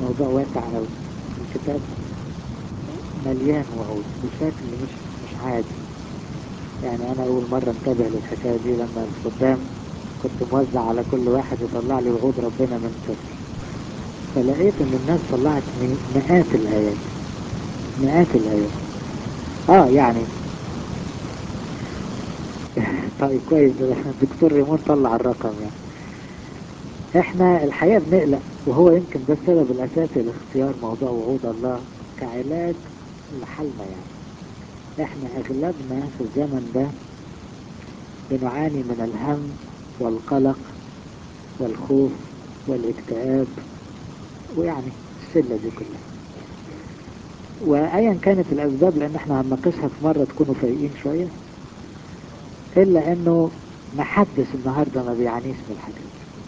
موضوع واسع قوي الكتاب مليان وعود بشكل مش مش عادي يعني انا اول مرة انتبه للحكاية دي لما قدام كنت موزع على كل واحد يطلع لي وعود ربنا من سفر فلقيت ان الناس طلعت مئات الايات مئات الايات اه يعني طيب كويس الدكتور ريمون طلع الرقم يعني احنا الحقيقة بنقلق وهو يمكن ده السبب الاساسي لاختيار موضوع وعود الله كعلاج لحالنا يعني احنا اغلبنا في الزمن ده بنعاني من الهم والقلق والخوف والاكتئاب ويعني الشلة دي كلها وايا كانت الاسباب لان احنا هنناقشها في مرة تكونوا فايقين شوية الا انه محدش النهاردة ما بيعانيش من الحاجات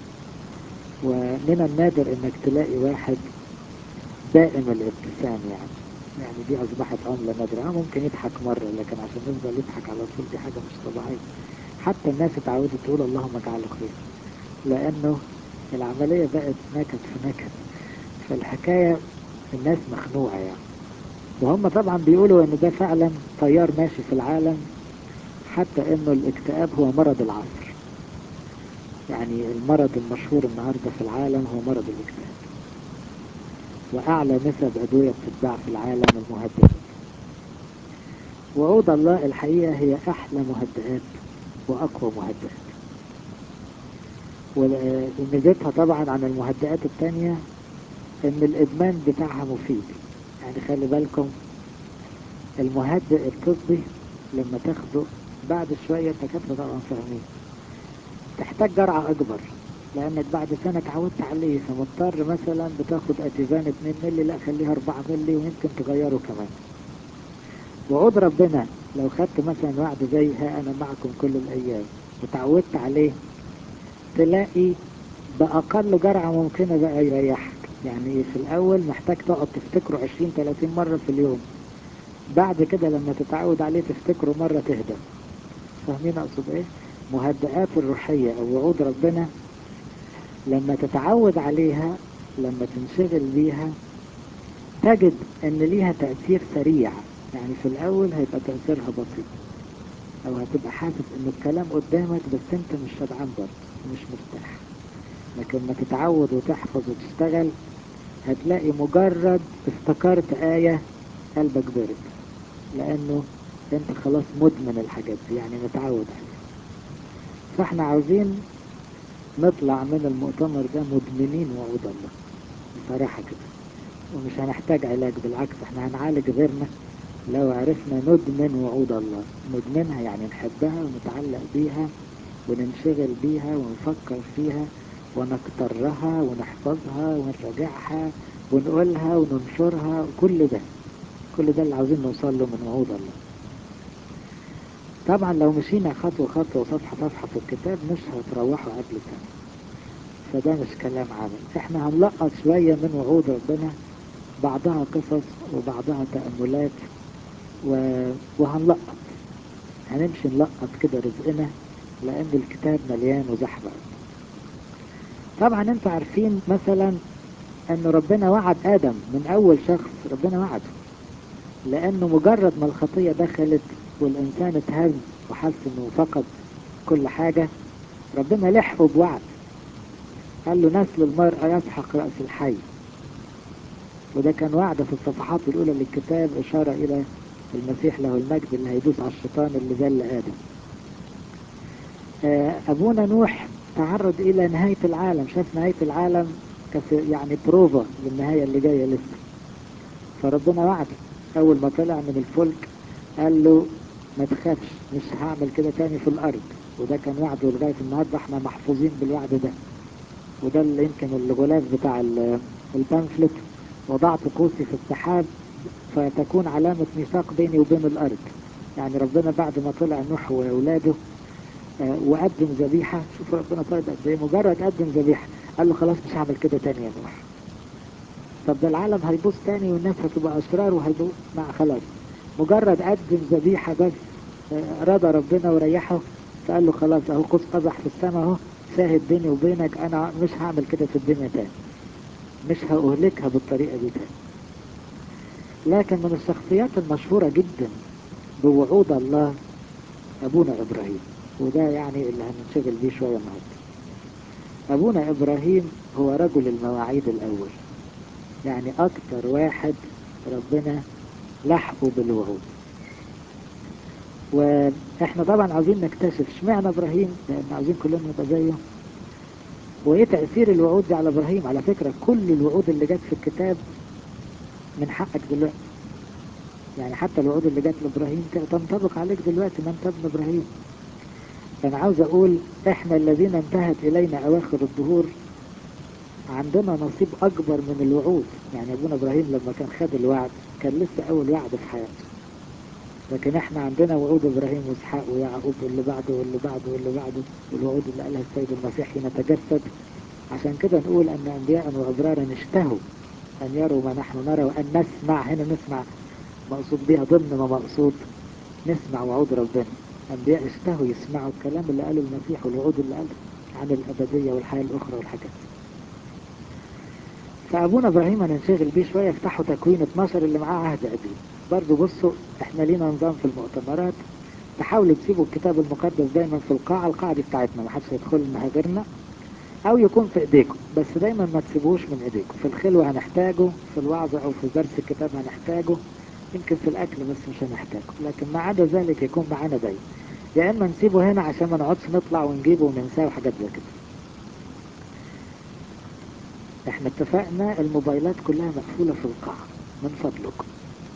ومن النادر انك تلاقي واحد دائم الابتسام يعني يعني دي اصبحت عملة نادرة ممكن يضحك مرة لكن عشان يفضل يضحك على طول دي حاجة مش طبيعية حتى الناس اتعودت تقول اللهم اجعله خير لانه العملية بقت نكد في نكد فالحكاية الناس مخنوعة يعني وهم طبعا بيقولوا ان ده فعلا تيار ماشي في العالم حتى انه الاكتئاب هو مرض العصر يعني المرض المشهور النهاردة في العالم هو مرض الاكتئاب واعلى نسب ادوية بتتباع في العالم المهدئات وعود الله الحقيقة هي احلى مهدئات واقوى مهدئات وميزتها طبعا عن المهدئات التانية ان الادمان بتاعها مفيد يعني خلي بالكم المهدئ الطبي لما تاخده بعد شوية الدكاترة طبعا فاهمين تحتاج جرعة اكبر لانك بعد سنة اتعودت عليه فمضطر مثلا بتاخد اتيفان 2 ملي لا خليها 4 ملي ويمكن تغيره كمان وعود ربنا لو خدت مثلا وعد زي ها انا معكم كل الايام وتعودت عليه تلاقي بأقل جرعة ممكنة بقى يريحك يعني في الأول محتاج تقعد تفتكره 20 30 مرة في اليوم بعد كده لما تتعود عليه تفتكره مرة تهدى فاهمين أقصد إيه؟ مهدئات الروحية أو وعود ربنا لما تتعود عليها لما تنشغل بيها تجد ان ليها تأثير سريع يعني في الاول هيبقى تأثيرها بطيء او هتبقى حاسس ان الكلام قدامك بس انت مش شبعان برضه مش مرتاح لكن ما تتعود وتحفظ وتشتغل هتلاقي مجرد افتكرت آية قلبك برد لانه انت خلاص مدمن الحاجات دي يعني متعود عليها فاحنا عاوزين نطلع من المؤتمر ده مدمنين وعود الله بصراحة كده ومش هنحتاج علاج بالعكس احنا هنعالج غيرنا لو عرفنا ندمن وعود الله ندمنها يعني نحبها ونتعلق بيها وننشغل بيها ونفكر فيها ونكترها ونحفظها ونراجعها ونقولها وننشرها كل ده كل ده اللي عاوزين نوصل له من وعود الله طبعا لو مشينا خطوة خطوة وصفحة صفحة في الكتاب مش هتروحوا قبل سنة فده مش كلام عمل احنا هنلقط شوية من وعود ربنا بعضها قصص وبعضها تأملات و... وهنلقط هنمشي نلقط كده رزقنا لأن الكتاب مليان وزحمة طبعا انتوا عارفين مثلا ان ربنا وعد آدم من أول شخص ربنا وعده لأنه مجرد ما الخطية دخلت والإنسان اتهز وحس إنه فقد كل حاجة ربنا لحقه بوعد قال له نسل المرأة يسحق رأس الحي وده كان وعد في الصفحات الأولى للكتاب إشارة إلى المسيح له المجد اللي هيدوس على الشيطان اللي ذل آدم أبونا نوح تعرض إلى نهاية العالم شاف نهاية العالم يعني بروفا للنهاية اللي جاية لسه فربنا وعده أول ما طلع من الفلك قال له ما تخافش مش هعمل كده تاني في الأرض وده كان وعده لغاية النهاردة احنا محفوظين بالوعد ده وده اللي يمكن الغلاف بتاع البامفلت وضعت قوسي في السحاب فتكون علامة ميثاق بيني وبين الأرض يعني ربنا بعد ما طلع نوح وأولاده آه وقدم ذبيحة شوف ربنا طيب قد ايه مجرد قدم ذبيحة قال له خلاص مش هعمل كده تاني يا نوح طب ده العالم هيبوظ تاني والناس هتبقى أشرار وهيبوظ مع خلاص مجرد قدم ذبيحة بس آه رضى ربنا وريحه فقال له خلاص اهو قوس قزح في السماء اهو شاهد بيني وبينك انا مش هعمل كده في الدنيا تاني مش هأهلكها بالطريقة دي تاني لكن من الشخصيات المشهورة جدا بوعود الله أبونا إبراهيم وده يعني اللي هننشغل بيه شوية النهارده أبونا إبراهيم هو رجل المواعيد الأول يعني أكتر واحد ربنا لحقه بالوعود وإحنا طبعا عاوزين نكتشف اشمعنى إبراهيم لأن عاوزين كلنا نبقى زيه وإيه تأثير الوعود دي على إبراهيم على فكرة كل الوعود اللي جت في الكتاب من حقك دلوقتي يعني حتى الوعود اللي جت لإبراهيم تنطبق عليك دلوقتي ما أنت ابن إبراهيم فأنا عاوز أقول إحنا الذين انتهت إلينا أواخر الظهور عندنا نصيب أكبر من الوعود يعني أبونا إبراهيم لما كان خد الوعد كان لسه أول وعد في حياته لكن إحنا عندنا وعود إبراهيم وإسحاق ويعقوب واللي بعده واللي بعده واللي بعده والوعود اللي قالها السيد المسيح حين تجسد عشان كده نقول أن أنبياء وأبرارا اشتهوا أن يروا ما نحن نرى وأن نسمع هنا نسمع مقصود بها ضمن ما مقصود نسمع وعود ربنا أنبياء اشتهوا يسمعوا الكلام اللي قاله المسيح والوعود اللي قاله عن الأبدية والحياة الأخرى والحاجات فأبونا إبراهيم هننشغل بيه شوية افتحوا تكوين 12 اللي معاه عهد قديم برضه بصوا احنا لينا نظام في المؤتمرات تحاولوا تسيبوا الكتاب المقدس دايما في القاعة القاعة دي بتاعتنا ما حدش يدخل لنا غيرنا أو يكون في إيديكم بس دايما ما تسيبوش من إيديكم في الخلوة هنحتاجه في الوعظ أو في درس الكتاب هنحتاجه يمكن في الأكل بس مش هنحتاجه لكن ما عدا ذلك يكون معانا دايما يا إما نسيبه هنا عشان ما نقعدش نطلع ونجيبه وننساه وحاجات زي كده احنا اتفقنا الموبايلات كلها مقفولة في القاعة من فضلكم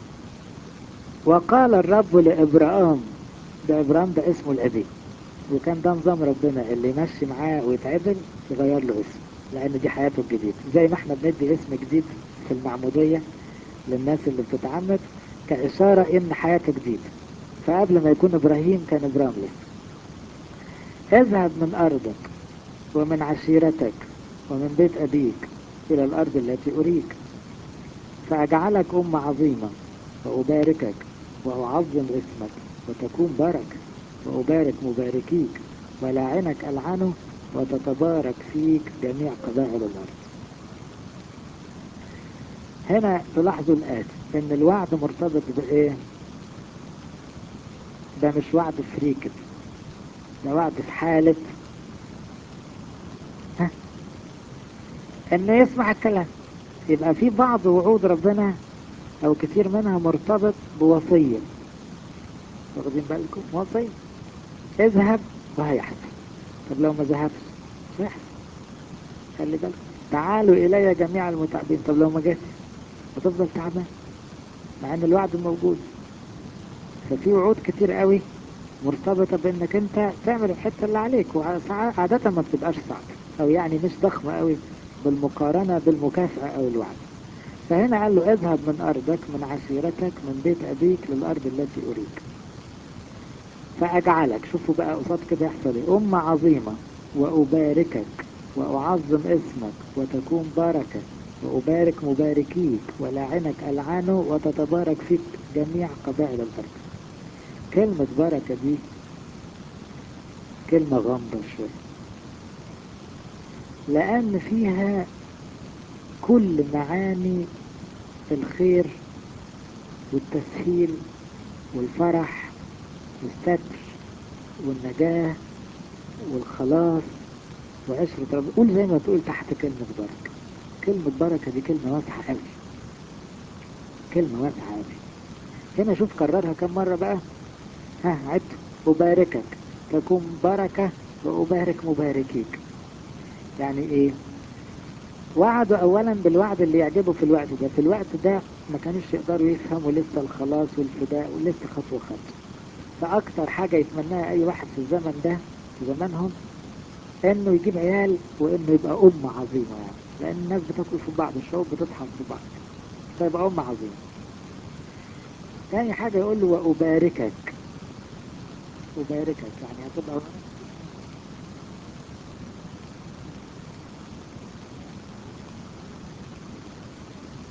وقال الرب لإبراهام ده إبراهام ده اسمه القديم وكان ده نظام ربنا اللي يمشي معاه ويتعدل يغير له اسم لأن دي حياته الجديدة زي ما احنا بندي اسم جديد في المعمودية للناس اللي بتتعمد كإشارة إن حياته جديدة فقبل ما يكون إبراهيم كان إبراهيم لسه اذهب من أرضك ومن عشيرتك ومن بيت أبيك إلى الأرض التي أريك فأجعلك أم عظيمة وأباركك وأعظم اسمك وتكون بركة وأبارك مباركيك ولاعنك ألعنه وتتبارك فيك جميع قبائل الأرض هنا تلاحظوا الآتي إن الوعد مرتبط بإيه؟ ده مش وعد فري كده ده وعد في حالة ها إنه يسمع الكلام يبقى في بعض وعود ربنا أو كتير منها مرتبط بوصية واخدين بالكم وصية اذهب وهيحصل طب لو ما ذهبش مش هيحصل خلي بالكم تعالوا إلي جميع المتعبين طب لو ما جاش هتفضل تعبان مع ان الوعد موجود ففي وعود كتير قوي مرتبطة بانك انت تعمل الحتة اللي عليك وعادة ما بتبقاش صعبة او يعني مش ضخمة قوي بالمقارنة بالمكافأة او الوعد فهنا قال له اذهب من ارضك من عشيرتك من بيت ابيك للارض التي اريك فاجعلك شوفوا بقى قصاد كده يحصل ايه ام عظيمة واباركك واعظم اسمك وتكون بركة وأبارك مباركيك ولاعنك ألعنه وتتبارك فيك جميع قبائل الأرض كلمة بركة دي كلمة غامضة شوية لأن فيها كل معاني الخير والتسهيل والفرح والستر والنجاة والخلاص وعشرة رب قول زي ما تقول تحت كلمة بركة كلمة بركة دي كلمة واسعة قوي كلمة واسعة قوي هنا شوف كررها كم مرة بقى ها عد أباركك تكون بركة وأبارك مباركيك يعني ايه وعدوا اولا بالوعد اللي يعجبه في الوقت ده في الوقت ده ما كانوش يقدروا يفهموا لسه الخلاص والفداء ولسه خطوة خطوة فاكتر حاجة يتمناها اي واحد في الزمن ده في زمانهم انه يجيب عيال وانه يبقى ام عظيمة يعني لان الناس بتاكل في بعض الشعوب بتطحن في بعض فيبقى ام عظيمة تاني حاجة يقول له وأباركك أباركك يعني هتبقى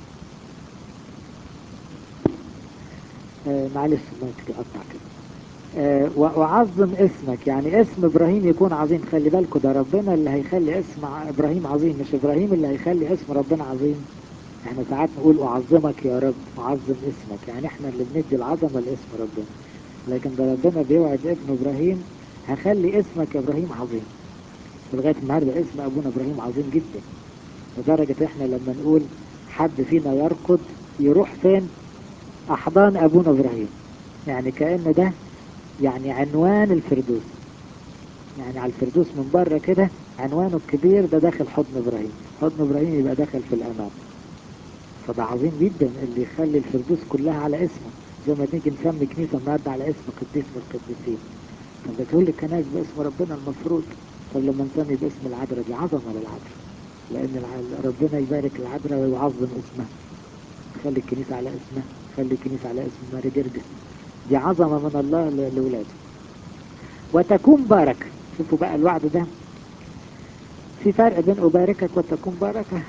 آه معلش المايك يقطع كده آه وأعظم اسمك يعني اسم إبراهيم يكون عظيم خلي بالكوا ده ربنا اللي هيخلي اسم إبراهيم عظيم مش إبراهيم اللي هيخلي اسم ربنا عظيم احنا ساعات نقول أعظمك يا رب أعظم اسمك يعني احنا اللي بندي العظمة لاسم ربنا لكن ده ربنا بيوعد ابن إبراهيم هخلي اسمك يا إبراهيم عظيم لغاية النهاردة اسم أبونا إبراهيم عظيم جدا لدرجة احنا لما نقول حد فينا يركض يروح فين أحضان أبونا إبراهيم يعني كأن ده يعني عنوان الفردوس يعني على الفردوس من بره كده عنوانه الكبير ده داخل حضن إبراهيم حضن إبراهيم يبقى داخل في الأمام فده عظيم جدا اللي يخلي الفردوس كلها على اسمه زي ما نيجي نسمي كنيسة النهارده على اسم قديس من القديسين طب ده تقول الكنائس باسم ربنا المفروض طب لما نسمي باسم العذراء دي عظمة للعذراء لأن ربنا يبارك العذراء ويعظم اسمها خلي الكنيسة على اسمها خلي الكنيسة على اسم ماري جرجس دي عظمة من الله لأولاده وتكون بركة شوفوا بقى الوعد ده في فرق بين أباركك وتكون بركة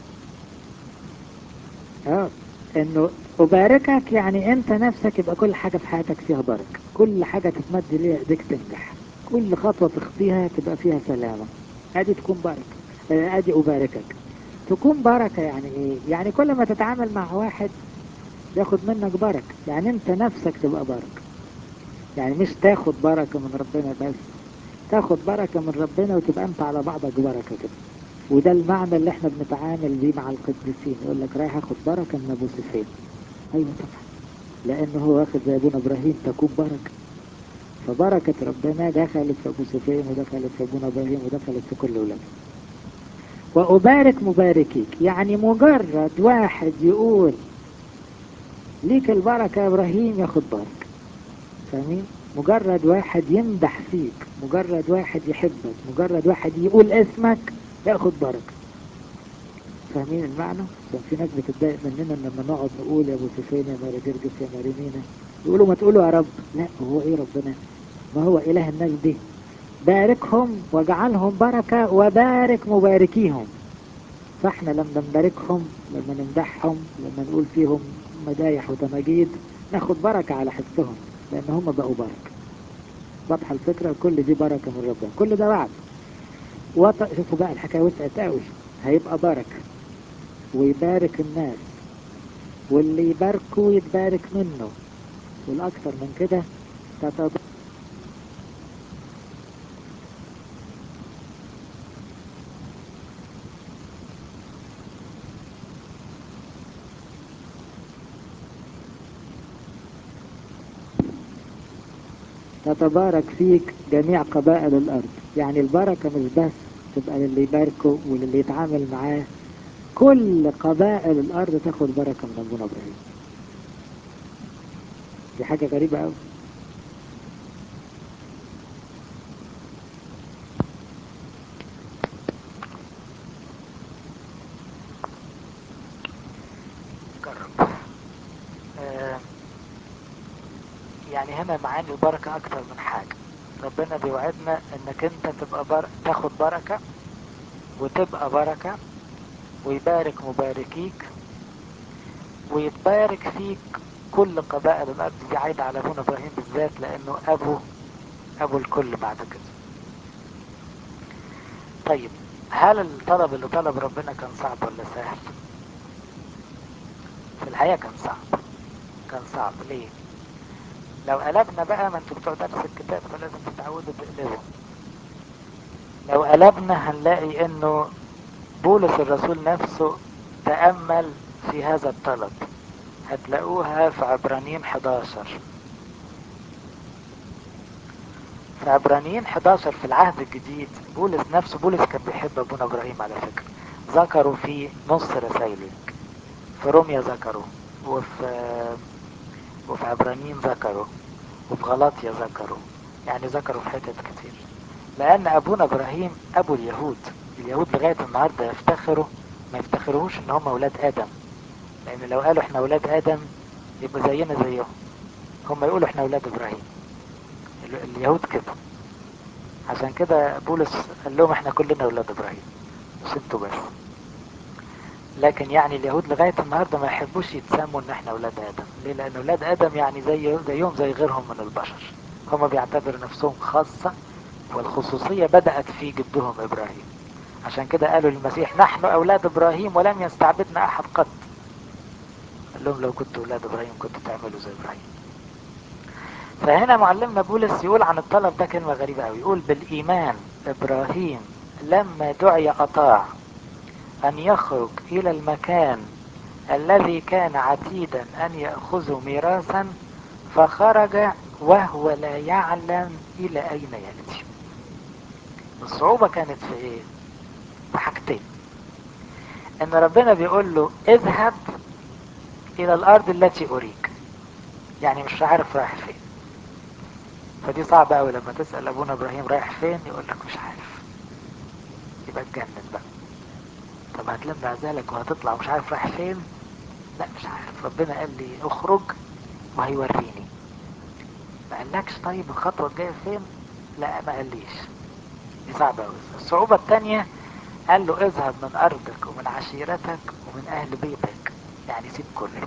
اه انه أباركك يعني انت نفسك يبقى كل حاجة في حياتك فيها بركة كل حاجة تتمد ليها ايديك تنجح كل خطوة تخطيها تبقى فيها سلامة ادي تكون بركة ادي أباركك تكون بركة يعني ايه يعني كل ما تتعامل مع واحد ياخد منك بركة يعني انت نفسك تبقى بركة يعني مش تاخد بركة من ربنا بس تاخد بركة من ربنا وتبقى انت على بعضك بركة كده وده المعنى اللي احنا بنتعامل بيه مع القديسين يقول لك رايح اخد بركة من ابو سفين ايوه طبعا لانه هو واخد زي ابونا ابراهيم تكون بركة فبركة ربنا دخلت في ابو سفين ودخلت في ابونا ابراهيم ودخلت في كل ولاده وأبارك مباركيك يعني مجرد واحد يقول ليك البركة يا إبراهيم ياخد بركة فاهمين؟ مجرد واحد يمدح فيك مجرد واحد يحبك مجرد واحد يقول اسمك ياخد بركة فاهمين المعنى؟ عشان في ناس بتتضايق مننا لما نقعد نقول يا ابو سفين يا ماري جرجس يا ماري مينا يقولوا ما تقولوا يا رب لا هو ايه ربنا ما هو اله الناس دي باركهم واجعلهم بركة وبارك مباركيهم فاحنا لما نباركهم لما نمدحهم لما نقول فيهم مدايح وتماجيد ناخد بركة على حسهم لان هم بقوا بركة واضحة الفكرة كل دي بركة من ربنا كل ده وعد وط... شوفوا بقى الحكاية وسعت قوي هيبقى بركة ويبارك الناس واللي يباركه يتبارك منه والاكثر من كده تتض... تتبارك فيك جميع قبائل الأرض يعني البركة مش بس تبقى للي يباركه وللي يتعامل معاه كل قبائل الأرض تاخد بركة من أبونا إبراهيم دي حاجة غريبة أوي جرب آه يعني هنا معاني البركة أكتر من حاجة ربنا بيوعدنا إنك أنت تبقى بر... تاخد بركة وتبقى بركة ويبارك مباركيك ويتبارك فيك كل قبائل الأرض دي عايدة على أبونا إبراهيم بالذات لأنه أبو أبو الكل بعد كده طيب هل الطلب اللي طلب ربنا كان صعب ولا سهل؟ في الحقيقة كان صعب كان صعب ليه؟ لو قلبنا بقى ما انتوا بتوع درس الكتاب فلازم تتعودوا تقلبوا لو قلبنا هنلاقي انه بولس الرسول نفسه تأمل في هذا الطلب هتلاقوها في عبرانيين 11 في عبرانيين 11 في العهد الجديد بولس نفسه بولس كان بيحب ابونا ابراهيم على فكرة ذكروا في نص رسائله في روميا ذكروا وفي وفي عبرانيين ذكروا وفي غلاطيا ذكروا يعني ذكروا في حتت كتير لأن أبونا إبراهيم أبو اليهود اليهود لغاية النهاردة يفتخروا ما يفتخروش إن هم أولاد آدم لأن لو قالوا إحنا أولاد آدم يبقى زينا زيهم هم يقولوا إحنا أولاد إبراهيم اليهود كده عشان كده بولس قال لهم إحنا كلنا أولاد إبراهيم مش انتوا بس لكن يعني اليهود لغاية النهاردة ما يحبوش يتسموا ان احنا اولاد ادم ليه لان اولاد ادم يعني زي زيهم زي غيرهم من البشر هم بيعتبروا نفسهم خاصة والخصوصية بدأت في جدهم إبراهيم عشان كده قالوا للمسيح نحن أولاد إبراهيم ولم يستعبدنا أحد قط قال لهم لو كنتوا أولاد إبراهيم كنتوا تعملوا زي إبراهيم فهنا معلمنا بولس يقول عن الطلب ده كلمة غريبة أوي يقول بالإيمان إبراهيم لما دعي أطاع أن يخرج إلى المكان الذي كان عتيدا أن يأخذه ميراثا فخرج وهو لا يعلم إلى أين يأتي الصعوبة كانت في إيه؟ في حاجتين إن ربنا بيقول له اذهب إلى الأرض التي أريك يعني مش عارف رايح فين فدي صعبة أوي لما تسأل أبونا إبراهيم رايح فين يقول لك مش عارف يبقى اتجنن بقى طب هتلم عزالك وهتطلع ومش عارف رايح فين لا مش عارف ربنا قال لي اخرج وهيوريني ما قالكش طيب الخطوة الجاية فين لا ما قاليش دي صعبة أوي الصعوبة التانية قال له اذهب من أرضك ومن عشيرتك ومن أهل بيتك يعني سيب كله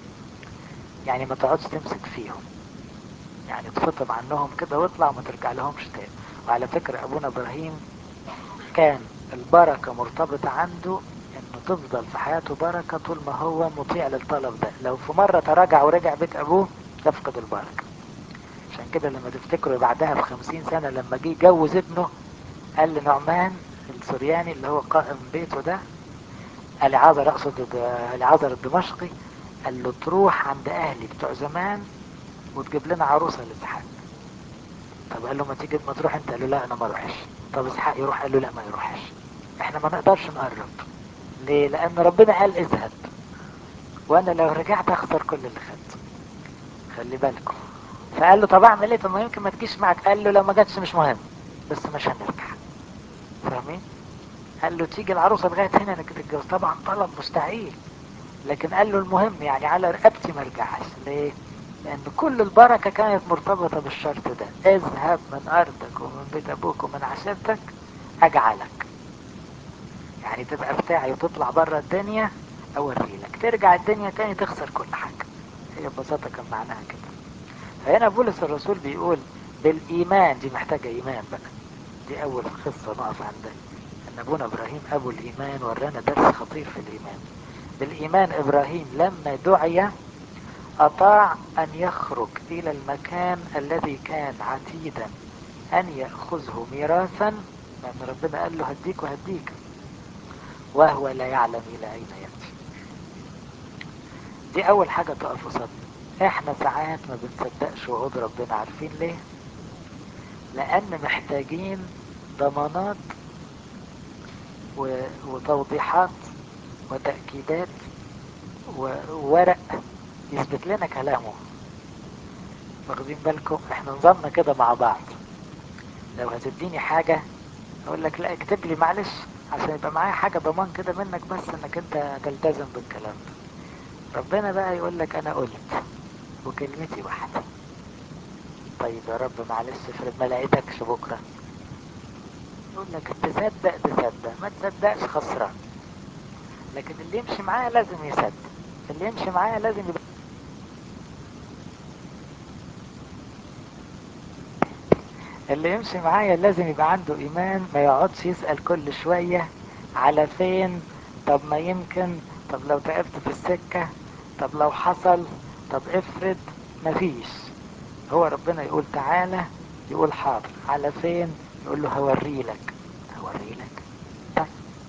يعني ما تقعدش تمسك فيهم يعني تفطم عنهم كده واطلع وما ترجع لهمش تاني وعلى فكرة أبونا إبراهيم كان البركة مرتبطة عنده انه تفضل في حياته بركة طول ما هو مطيع للطلب ده لو في مرة تراجع ورجع بيت ابوه يفقد البركة عشان كده لما تفتكروا بعدها بخمسين سنة لما جه يجوز ابنه قال لنعمان السورياني اللي هو قائم بيته ده العازر اقصد العازر الدمشقي قال له تروح عند اهلي بتوع زمان وتجيب لنا عروسة لاسحاق طب قال له ما تيجي ما تروح انت قال له لا انا ما اروحش طب اسحاق يروح قال له لا ما يروحش احنا ما نقدرش نقرب ليه لان ربنا قال اذهب وانا لو رجعت اخسر كل اللي خدته خلي بالكم فقال له طب اعمل ايه طب ما يمكن ما تجيش معك قال له لو ما جاتش مش مهم بس مش هنرجع فاهمين قال له تيجي العروسه لغايه هنا انك تتجوز طبعا طلب مستحيل لكن قال له المهم يعني على رقبتي ما ارجعش ليه لان كل البركه كانت مرتبطه بالشرط ده اذهب من ارضك ومن بيت ابوك ومن عشيرتك اجعلك يعني تبقى بتاعي وتطلع بره الدنيا اوري لك ترجع الدنيا تاني تخسر كل حاجه هي ببساطه كان معناها كده فهنا بولس الرسول بيقول بالايمان دي محتاجه ايمان بقى دي اول قصه نقف عندها ان ابونا ابراهيم ابو الايمان ورانا درس خطير في الايمان بالايمان ابراهيم لما دعي أطاع أن يخرج إلى المكان الذي كان عتيدا أن يأخذه ميراثا لأن ربنا قال له هديك وهديك وهو لا يعلم إلى أين يأتي دي أول حاجة تقف قصادنا إحنا ساعات ما بنصدقش وعود ربنا عارفين ليه؟ لأن محتاجين ضمانات و... وتوضيحات وتأكيدات وورق يثبت لنا كلامه واخدين بالكم احنا نظامنا كده مع بعض لو هتديني حاجة اقول لك لا اكتب لي معلش عشان يبقى معايا حاجة ضمان كده منك بس انك انت تلتزم بالكلام ده ربنا بقى يقول لك انا قلت وكلمتي واحدة طيب يا رب معلش افرض ما لقيتكش بكرة يقول لك تصدق تصدق ما تصدقش خسران لكن اللي يمشي معايا لازم يصدق اللي يمشي معايا لازم يبقى اللي يمشي معايا لازم يبقى عنده ايمان ما يقعدش يسأل كل شوية على فين طب ما يمكن طب لو تعبت في السكة طب لو حصل طب افرض مفيش هو ربنا يقول تعالى يقول حاضر على فين يقول له هوري لك هوري لك طيب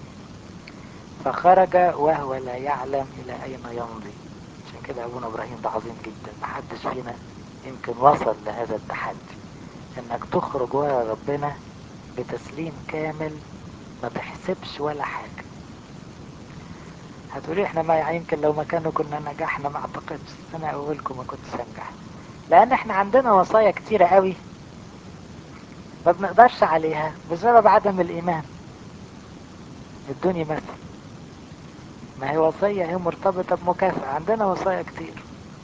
فخرج وهو لا يعلم الى اين يمضي عشان كده ابونا ابراهيم ده عظيم جدا محدش فينا يمكن وصل لهذا التحدي انك تخرج ورا ربنا بتسليم كامل ما تحسبش ولا حاجة هتقولي احنا ما يمكن لو مكانه كنا نجحنا ما اعتقدش انا اولكم ما كنتش انجح لان احنا عندنا وصايا كتيرة قوي ما بنقدرش عليها بسبب عدم الايمان ادوني مثل ما هي وصية هي مرتبطة بمكافأة عندنا وصايا كتير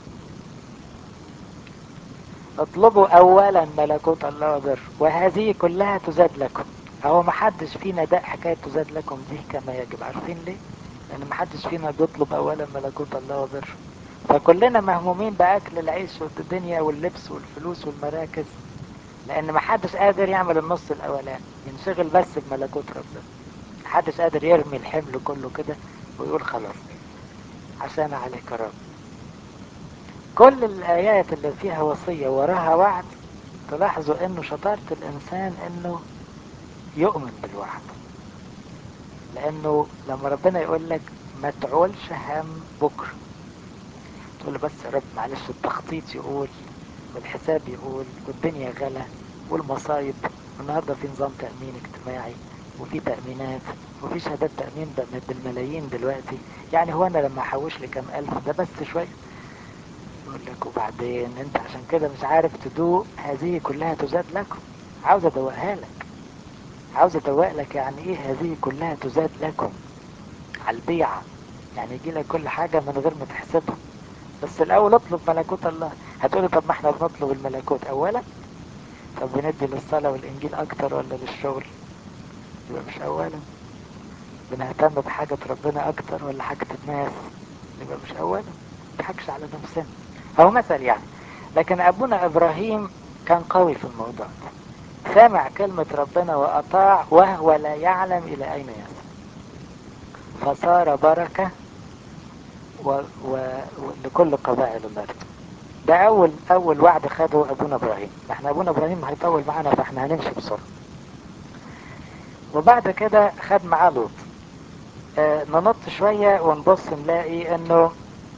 اطلبوا اولا ملكوت الله وبر وهذه كلها تزاد لكم هو ما حدش فينا ده حكاية تزاد لكم دي كما يجب عارفين ليه لان ما حدش فينا بيطلب اولا ملكوت الله وبر فكلنا مهمومين باكل العيش والدنيا واللبس والفلوس والمراكز لان محدش قادر يعمل النص الاولاني ينشغل بس بملكوت ربنا محدش قادر يرمي الحمل كله كده ويقول خلاص عشان عليك يا رب كل الايات اللي فيها وصية وراها وعد تلاحظوا انه شطارة الانسان انه يؤمن بالوعد لانه لما ربنا يقول لك ما تعولش هم بكره تقول له بس يا رب معلش التخطيط يقول والحساب يقول والدنيا غلا والمصايب والنهارده في نظام تأمين اجتماعي وفي تأمينات وفي شهادات تأمين بالملايين دلوقتي يعني هو انا لما احوش لي كام الف ده بس شوية يقول لك وبعدين انت عشان كده مش عارف تدوق هذه كلها تزاد لكم عاوز ادوقها لك عاوز ادوق لك يعني ايه هذه كلها تزاد لكم على البيعة يعني يجي لك كل حاجة من غير ما تحسبها بس الاول اطلب ملكوت الله هتقولي طب ما احنا بنطلب الملكوت اولا طب بندي للصلاة والانجيل اكتر ولا للشغل يبقى مش اولا بنهتم بحاجة ربنا اكتر ولا حاجة الناس يبقى مش اولا نضحكش على نفسنا هو مثل يعني لكن ابونا ابراهيم كان قوي في الموضوع سمع كلمة ربنا واطاع وهو لا يعلم الى اين يصل فصار بركة و... و... لكل قبائل الارض ده اول اول وعد خده ابونا ابراهيم احنا ابونا ابراهيم هيطول معانا فاحنا هنمشي بسرعه وبعد كده خد معاه لوط آه ننط شوية ونبص نلاقي انه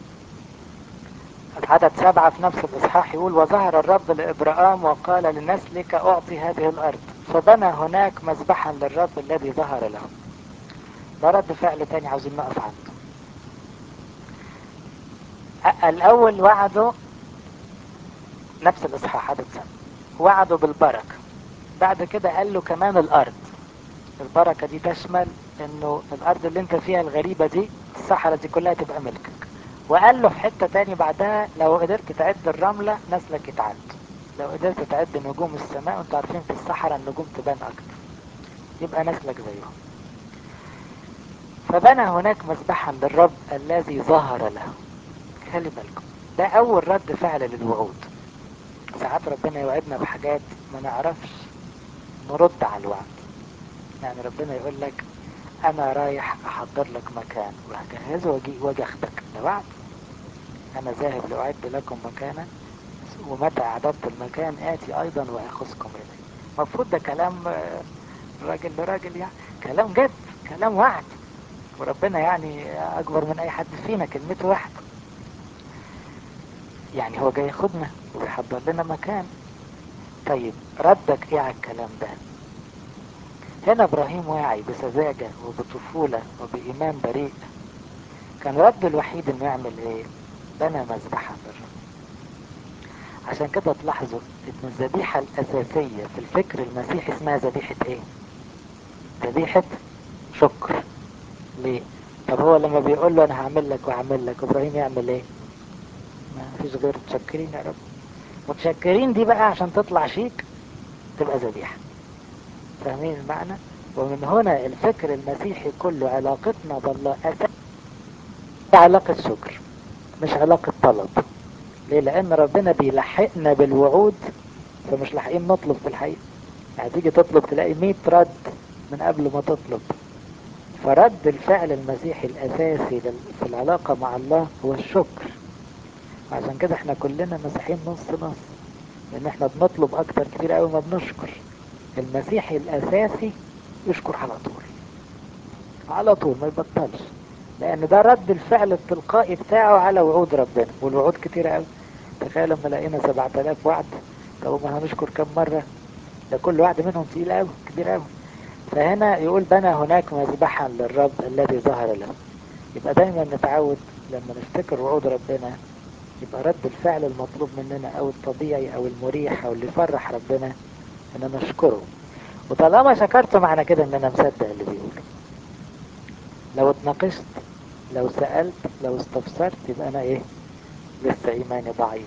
عدد سبعة في نفس الإصحاح يقول وظهر الرب لإبراهام وقال لنسلك أعطي هذه الأرض فبنى هناك مذبحا للرب الذي ظهر له ده رد فعل تاني عاوزين نقف عنده الأول وعده نفس الإصحاح عدد سنة وعده بالبركة بعد كده قال له كمان الأرض البركة دي تشمل انه الأرض اللي انت فيها الغريبة دي الصحراء دي كلها تبقى ملكك وقال له في حتة تاني بعدها لو قدرت تعد الرملة نسلك يتعد لو قدرت تعد نجوم السماء وانتوا عارفين في الصحراء النجوم تبان أكتر يبقى نسلك زيهم فبنى هناك مذبحا للرب الذي ظهر له خلي بالكم ده أول رد فعل للوعود ساعات ربنا يوعدنا بحاجات ما نعرفش نرد على الوعد يعني ربنا يقول لك انا رايح احضر لك مكان وهجهزه واجي واجي اخدك ده وعد انا ذاهب لاعد لكم مكانا ومتى اعددت المكان اتي ايضا واخذكم اليه المفروض ده كلام راجل لراجل يعني كلام جد كلام وعد وربنا يعني اكبر من اي حد فينا كلمته واحد يعني هو جاي ياخدنا ويحضر لنا مكان طيب ردك ايه على الكلام ده هنا ابراهيم واعي بسذاجة وبطفولة وبإيمان بريء كان رد الوحيد انه يعمل ايه بنى مذبحا للرب عشان كده تلاحظوا ان الذبيحة الاساسية في الفكر المسيحي اسمها ذبيحة ايه ذبيحة شكر ليه طب هو لما بيقول له انا هعمل لك وهعمل لك ابراهيم يعمل ايه ما فيش غير متشكرين يا رب متشكرين دي بقى عشان تطلع شيك تبقى ذبيحة فاهمين المعنى ومن هنا الفكر المسيحي كله علاقتنا بالله أساس علاقة شكر مش علاقة طلب ليه لأن ربنا بيلحقنا بالوعود فمش لاحقين نطلب في الحقيقة يعني تيجي تطلب تلاقي 100 رد من قبل ما تطلب فرد الفعل المسيحي الأساسي في العلاقة مع الله هو الشكر عشان كده احنا كلنا مسيحيين نص نص لان احنا بنطلب اكتر كتير قوي ما بنشكر المسيحي الاساسي يشكر على طول على طول ما يبطلش لان ده رد الفعل التلقائي بتاعه على وعود ربنا والوعود كتير قوي تخيل لما لقينا 7000 وعد طب ما هنشكر كم مرة ده كل وعد منهم تقيل قوي كبير قوي فهنا يقول بنى هناك مذبحا للرب الذي ظهر له يبقى دايما نتعود لما نفتكر وعود ربنا يبقى رد الفعل المطلوب مننا او الطبيعي او المريح او اللي يفرح ربنا ان انا اشكره وطالما شكرته معنى كده ان انا مصدق اللي بيقوله لو اتناقشت لو سألت لو استفسرت يبقى انا ايه لسه ايماني ضعيف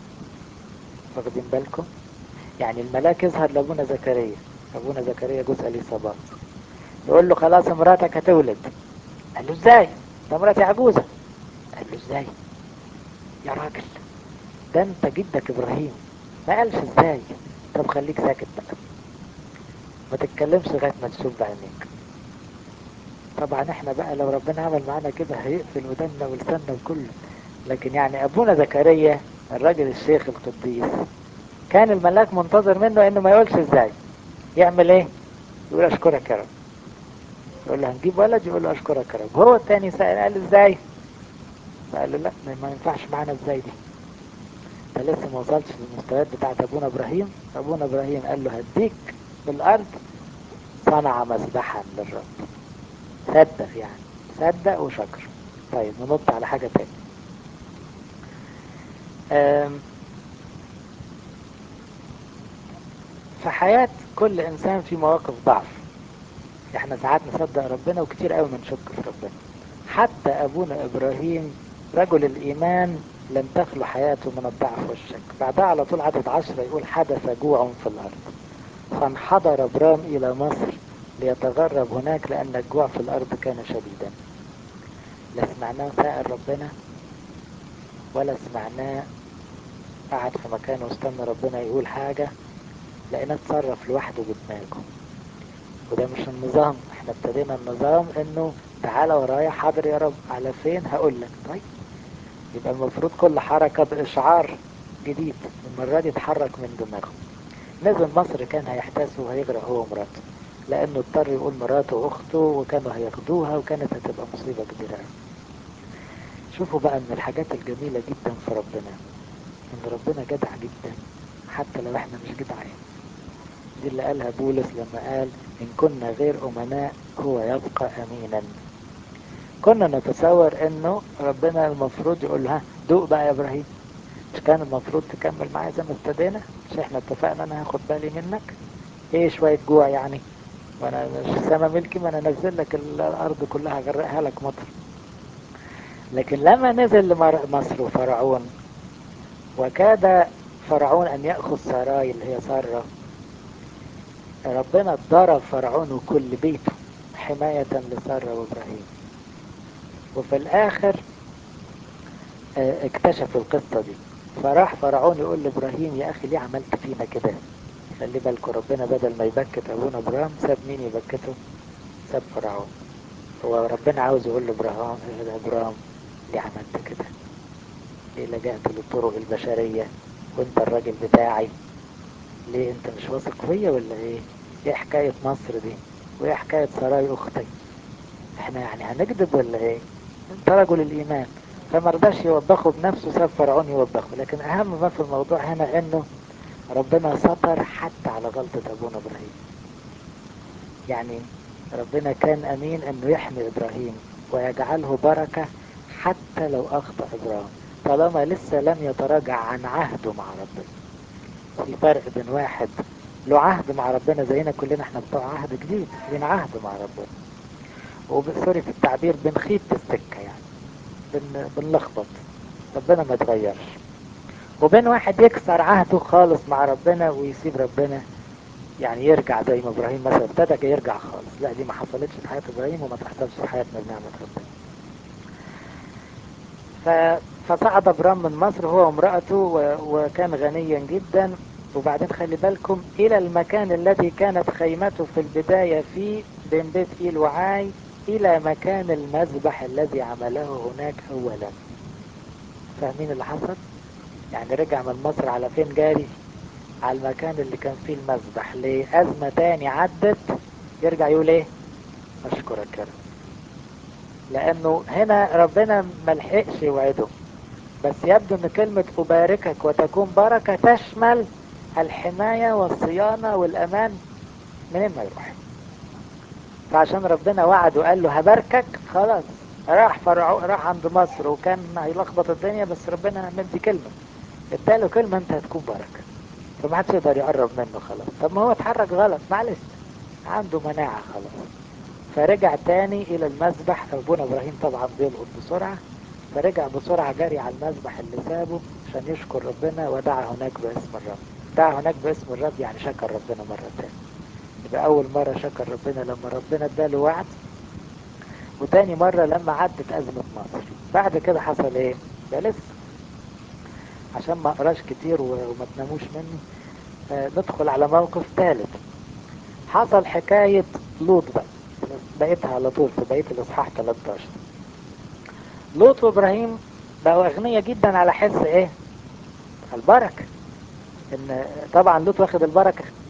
واخدين بالكم يعني الملاك يظهر لابونا زكريا ابونا زكريا جوز اليصابات يقول له خلاص مراتك هتولد قال له ازاي ده مراتي عجوزة قال له ازاي يا راجل ده انت جدك ابراهيم ما قالش ازاي طب خليك ساكت بقى ما تتكلمش لغايه ما تشوف بعينيك طبعا احنا بقى لو ربنا عمل معانا كده هيقفل ودنا ولساننا وكله لكن يعني ابونا زكريا الراجل الشيخ القديس كان الملاك منتظر منه انه ما يقولش ازاي يعمل ايه يقول اشكرك يا رب يقول له هنجيب ولد يقول له اشكرك يا رب هو التاني سأل قال ازاي فقال له لا ما ينفعش معانا ازاي دي انت لسه ما وصلتش للمستويات بتاعت ابونا ابراهيم ابونا ابراهيم قال له هديك بالارض صنع مذبحا للرب صدق يعني صدق وشكر طيب ننط على حاجة تاني في حياة كل إنسان في مواقف ضعف احنا ساعات نصدق ربنا وكتير قوي بنشك في ربنا حتى أبونا إبراهيم رجل الإيمان لم تخلو حياته من الضعف والشك بعدها على طول عدد عشرة يقول حدث جوع في الأرض فانحدر أبرام إلى مصر ليتغرب هناك لأن الجوع في الأرض كان شديدا لا سمعناه سائل ربنا ولا سمعناه قعد في مكانه واستنى ربنا يقول حاجة لقيناه اتصرف لوحده بدماغه وده مش النظام احنا ابتدينا النظام انه تعالى ورايا حاضر يا رب على فين هقول لك طيب يبقى المفروض كل حركة بإشعار جديد المرة دي اتحرك من دماغه نزل مصر كان هيحتاس وهيغرق هو ومراته لانه اضطر يقول مراته واخته وكانوا هياخدوها وكانت هتبقى مصيبة كبيرة شوفوا بقى من الحاجات الجميلة جدا في ربنا ان ربنا جدع جدا حتى لو احنا مش جدعين دي اللي قالها بولس لما قال ان كنا غير امناء هو يبقى امينا كنا نتصور انه ربنا المفروض يقول ها دوق بقى يا ابراهيم مش كان المفروض تكمل معايا زي ما ابتدينا مش احنا اتفقنا انا هاخد بالي منك ايه شوية جوع يعني وانا مش سما ملكي ما انا انزل لك الارض كلها اغرقها لك مطر لكن لما نزل لمصر وفرعون وكاد فرعون ان ياخذ سراي اللي هي ساره ربنا ضرب فرعون وكل بيته حماية لسارة وابراهيم وفي الاخر اكتشفوا القصة دي فراح فرعون يقول لابراهيم يا اخي ليه عملت فينا كده خلي بالكوا ربنا بدل ما يبكت ابونا ابراهيم ساب مين يبكته ساب فرعون هو ربنا عاوز يقول لابراهيم يا ابراهيم ليه عملت كده ليه لجأت للطرق البشرية وانت الراجل بتاعي ليه انت مش واثق فيا ولا ايه ايه حكاية مصر دي وايه حكاية سراي اختي احنا يعني هنكذب ولا ايه انت رجل الايمان فما رضاش يوبخه بنفسه ساب فرعون يوبخه لكن اهم ما في الموضوع هنا انه ربنا ستر حتى على غلطة ابونا ابراهيم يعني ربنا كان امين انه يحمي ابراهيم ويجعله بركة حتى لو اخطأ ابراهيم طالما لسه لم يتراجع عن عهده مع ربنا في فرق بين واحد له عهد مع ربنا زينا كلنا احنا بتوع عهد جديد لنا عهد مع ربنا وسوري في التعبير بنخيط السكة يعني بن... بنلخبط ربنا ما تغيرش وبين واحد يكسر عهده خالص مع ربنا ويسيب ربنا يعني يرجع زي ما ابراهيم مثلا ابتدى يرجع خالص لا دي ما حصلتش في حياة ابراهيم وما تحصلش في حياتنا بنعمة ربنا ف... فصعد ابرام من مصر هو وامرأته و... وكان غنيا جدا وبعدين خلي بالكم الى المكان الذي كانت خيمته في البداية فيه بين بيت ايل وعاي الى مكان المذبح الذي عمله هناك اولا فاهمين اللي حصل يعني رجع من مصر على فين جاري على المكان اللي كان فيه المذبح لأزمة تاني عدت يرجع يقول ايه اشكرك يا رب لانه هنا ربنا ملحقش يوعده بس يبدو ان كلمة اباركك وتكون بركة تشمل الحماية والصيانة والامان منين ما يروح فعشان ربنا وعد وقال له هباركك خلاص راح فرعون راح عند مصر وكان هيلخبط الدنيا بس ربنا مدي كلمة اداله كلمة انت هتكون بركة فما حدش يقدر يقرب منه خلاص طب ما هو اتحرك غلط معلش عنده مناعة خلاص فرجع تاني الى المذبح ابونا ابراهيم طبعا بيلقط بسرعة فرجع بسرعة جري على المذبح اللي سابه عشان يشكر ربنا ودعا هناك باسم الرب دعا هناك باسم الرب يعني شكر ربنا مرة تاني يبقى اول مرة شكر ربنا لما ربنا اداله وعد وتاني مرة لما عدت ازمة مصر بعد كده حصل ايه ده لسه عشان ما اقراش كتير وما تناموش مني آه ندخل على موقف ثالث حصل حكاية لوط بقى بقيتها على طول في بقية الإصحاح 13 لوط وإبراهيم بقوا أغنياء جدا على حس إيه البركة إن طبعا لوط واخد البركة